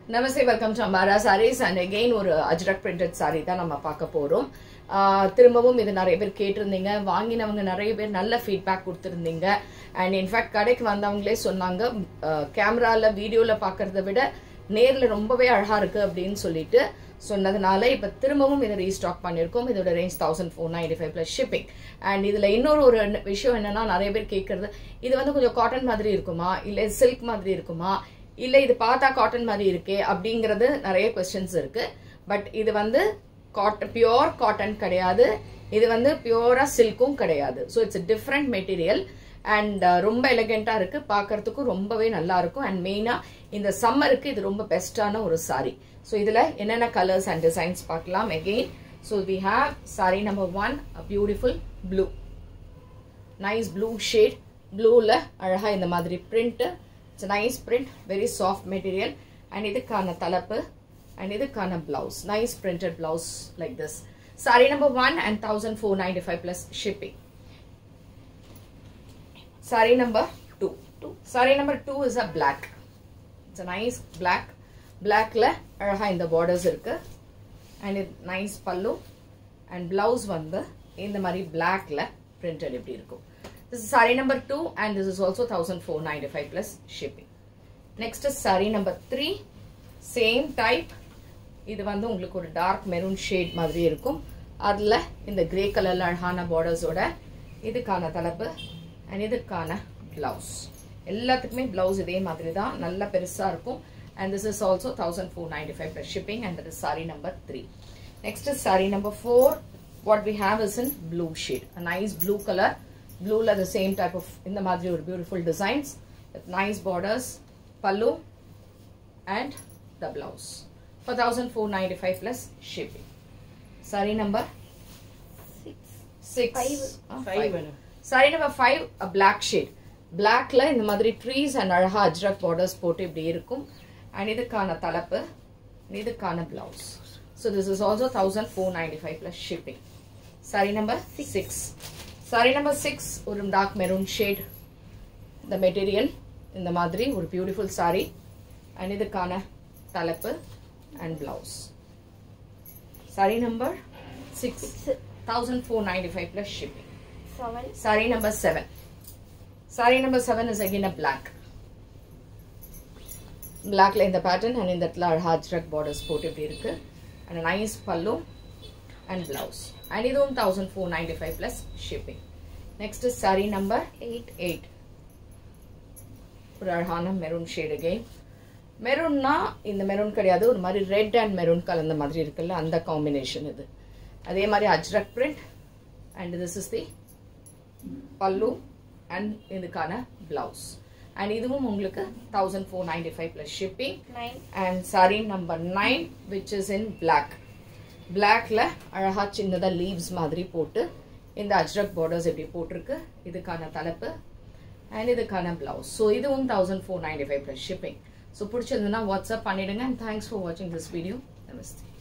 Namaste welcome to Ambara sarees and again ஒரு Ajrakh printed sorry தான் நம்ம பார்க்க போறோம் ஆஹ் திரும்பவும் இது நிறைய பேர் கேட்டிருந்தீங்க வாங்கினவங்க நிறைய பேர் நல்ல ஃபீட்பேக் கொடுத்துருந்தீங்க அண்ட் இன்ஃபேக்ட் கடைக்கு வந்தவங்களே சொன்னாங்க கேமரால வீடியோல பார்க்கறத விட நேர்ல ரொம்பவே அழகா இருக்கு அப்படின்னு சொல்லிட்டு சொன்னதுனால இப்ப திரும்பவும் இதை ரீஸ்டாக் பண்ணியிருக்கோம் இதோட range thousand four ninety five plus shipping and இதுல இன்னொரு ஒரு விஷயம் என்னன்னா நிறைய பேர் கேட்கறது இது வந்து கொஞ்சம் காட்டன் மாதிரி இருக்குமா இல்ல சில்க் மாதிரி இருக்குமா இல்ல இது பார்த்தா காட்டன் மாதிரி இருக்கே அப்படிங்கறது நிறைய கொஸ்டின்ஸ் இருக்கு பட் இது வந்து காட்டன் பியோர் காட்டன் கிடையாது இது வந்து பியோரா சில்க்கும் கிடையாது so it's different material and ரொம்ப எலகெண்டா இருக்கு பார்க்கறதுக்கும் ரொம்பவே நல்லா இருக்கும் அண்ட் மெயினா இந்த சம்மருக்கு இது ரொம்ப பெஸ்டான ஒரு சாரி ஸோ இதுல என்னென்ன கலர்ஸ் அண்ட் டிசைன்ஸ் பார்க்கலாம் again so we have sari number one beautiful blue nice blue shade ப்ளூவில் அழகா இந்த மாதிரி print it's nice print very soft material and இதுக்கான தலைப்பு அண்ட் இதுக்கான blouse nice printed blouse like this sari number one and thousand four ninety five plus shipping sari number two two sari number two is a black it's a nice black பிளாக்ல அழகா இந்த borders இருக்கு and இது nice பல்லு and blouse வந்து இந்த மாதிரி பிளாக்ல பிரிண்டட் இப்படி இருக்கும் this is saree number 2 and this is also 1495 plus shipping next is saree number 3 same type இது வந்து உங்களுக்கு ஒரு டார்க் மெரூன் ஷேட் மாதிரி இருக்கும் அதுல இந்த கிரே கலர்ல அழகான பார்டர்ஸோட இதுக்கான தலைப்பு அண்ட் இதுக்கான பிளவுஸ் எல்லாத்துக்குமே பிளவுஸ் இதே மாதிரி தான் நல்ல பெருசா இருக்கும் and this is also 1495 plus shipping and that is saree number 3 next is saree number 4 what we have is in blue shade a nice blue color blueல the same type of இந்த மாதிரி ஒரு beautiful designs with nice borders pallu and the blouse for 1495 plus shipping saree number six Five. Ah, Five five. வேணும். saree number five a black shade blackல இந்த மாதிரி trees and அழகா Ajrakh borders போட்டு இப்படி இருக்கும் அண்ட் இதுக்கான தலைப்பு இதுக்கான blouse so this is also thousand four ninety five plus shipping sari number six sari number six ஒரு டார்க் மெரூன் ஷேட் இந்த மெட்டீரியல் இந்த மாதிரி ஒரு பியூட்டிஃபுல் சாரி அண்ட் இதுக்கான தலைப்பு and blouse sari number six thousand four ninety five plus shipping seven, Saree number seven. Saree number seven is again a black. Blackல இந்த pattern and இந்த இடத்துல அழகா அஜ்ரக் borders போட்டு இப்படி இருக்கு and a nice pallu and blouse. And இதுவும் thousand four ninety five plus shipping next is sari number eight, eight ஒரு அழகான மெரூன் ஷேட் அகெயின் மெரூன்னா இந்த மெரூன் கிடையாது ஒரு மாதிரி ரெட் அண்ட் மெரூன் கலந்த மாதிரி இருக்குல்ல அந்த காம்பினேஷன் இது அதே மாதிரி Ajrakh print and this is the pallu and இதுக்கான பிளவுஸ் அண்ட் இதுவும் உங்களுக்கு thousand four ninety five plus shipping nine, and sari number nine which is in black பிளாக்ல அழகா சின்னதா லீவ்ஸ் மாதிரி போட்டு இந்த அஜ்ரக் பார்டர்ஸ் இப்படி போட்டிருக்கு இதுக்கான தலைப்பு அண்ட் இதுக்கான பிளவுஸ் ஸோ இதுவும் thousand four ninety five plus shipping so பிடிச்சிருந்ததுன்னா வாட்ஸ்அப் பண்ணிடுங்க அண்ட் தேங்க்ஸ் ஃபார் வாட்சிங் திஸ் வீடியோ நமஸ்தே